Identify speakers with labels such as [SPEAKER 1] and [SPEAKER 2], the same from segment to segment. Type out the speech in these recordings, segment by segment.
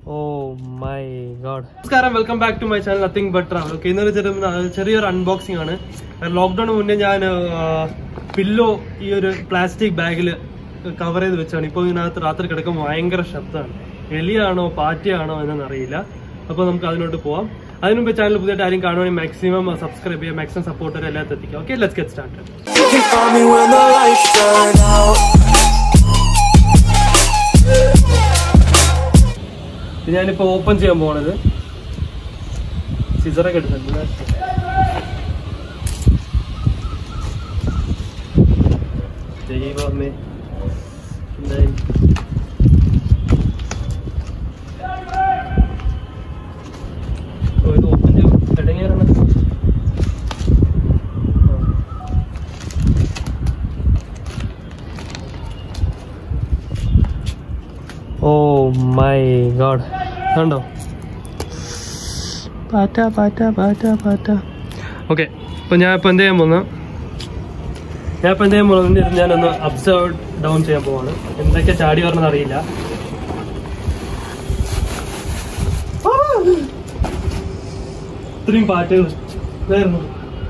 [SPEAKER 1] Oh my god നമസ്കാരം welcome back to my channel nothing but travel okay ഇന്നൊരു ചെറിയ ചെറിയൊരു അൺബോക്സിംഗ് ആണ് ലോക്ക്ഡൌൺ മുന്നേ ഞാൻ പില്ലോ ഈ ഒരു പ്ലാസ്റ്റിക് ബാഗിൽ കവർ ചെയ്ത് വെച്ചാണ് ഇപ്പോൾ ഇതിനകത്ത് രാത്രി കിടക്കുമ്പോൾ ഭയങ്കര ശബ്ദമാണ് എലിയാണോ പാറ്റയാണോ എന്നൊന്നും അറിയില്ല അപ്പോൾ നമുക്ക് അതിനോട്ട് പോവാം അതിനുമുമ്പ് ചാനൽ പുതിയതായിട്ട് ആരും കാണുവാണെങ്കിൽ മാക്സിമം സബ്സ്ക്രൈബ് ചെയ്യുക മാക്സിമം സപ്പോർട്ട് ചെയ്യുക എല്ലാത്തും എത്തിക്കുക okay let's get start
[SPEAKER 2] You can find me when the lights turn out.
[SPEAKER 1] ഇത് ഞാനിപ്പോൾ ഓപ്പൺ ചെയ്യാൻ പോണത് സിസറൊക്കെ എടുത്തിട്ടുണ്ട് ദൈവമേ എന്തായി ഓ, ഇത് ഓപ്പൺ ചെയ്യും തുടങ്ങിയാണ് ഓ മൈ ഗോഡ് കണ്ടോ പാറ്റ പാറ്റ പാറ്റ പാറ്റ ഓക്കെ ഇപ്പൊ ഞാൻ ഇപ്പൊ എന്ത് ചെയ്യാൻ പോകുന്ന ഞാൻ ഇപ്പൊ എന്ത് ചെയ്യാൻ പോകുന്നത് ഞാനൊന്ന് അബ്സർവ് ഡൗൺ ചെയ്യാൻ പോവാണ് എന്തൊക്കെ ചാടി വരണമെന്ന് അറിയില്ല ആ! ഇത്രയും പാറ്റകൾ ഇതായിരുന്നു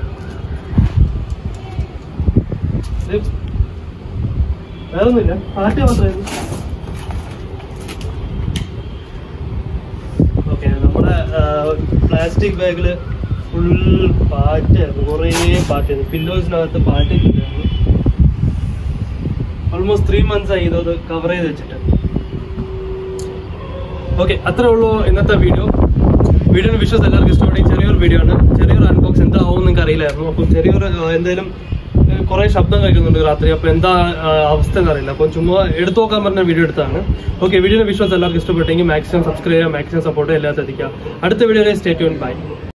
[SPEAKER 1] ഇത് വേറൊന്നുമില്ല പാറ്റ മാത്രമായിരുന്നു ഓക്കെ നമ്മുടെ പ്ലാസ്റ്റിക് ബാഗില് ഫുൾ പാറ്റായിരുന്നു കുറേ പാറ്റായിരുന്നു പില്ലോസിനകത്ത് പാറ്റില്ലായിരുന്നു ഓൾമോസ്റ്റ് ത്രീ മന്ത്സ് ആയി ഇതത് കവർ ചെയ്ത് വെച്ചിട്ട് ഓക്കെ അത്രേ ഉള്ളൂ ഇന്നത്തെ വീഡിയോ വീഡിയോയുടെ വിശ്വാസം എല്ലാവർക്കും ഇഷ്ടപ്പെടും ചെറിയൊരു വീഡിയോ ആണ് ചെറിയൊരു അൺബോക്സ് എന്താവും നിങ്ങൾക്ക് അറിയില്ലായിരുന്നു അപ്പം ചെറിയൊരു ആ, എന്തായാലും ഏഹ്, കുറേ ശബ്ദം കേൾക്കുന്നുണ്ട് രാത്രി അപ്പോൾ എന്താ ആ, അവസ്ഥ എന്നറിയില്ല അപ്പം ചുമ്മാ എടുത്തു നോക്കാൻ പറഞ്ഞ വീഡിയോ എടുത്താണ് ഓക്കെ വീഡിയോയുടെ വിശ്വാസം എല്ലാവർക്കും ഇഷ്ടപ്പെട്ടെങ്കിൽ മാക്സിമം സബ്സ്ക്രൈബ് ചെയ്യുക മാക്സിമം സപ്പോർട്ട് ചെയ്യാൻ എല്ലാത്തും എത്തിക്കുക അടുത്ത വീഡിയോയിൽ സ്റ്റേ ട്യൂൺ ബൈ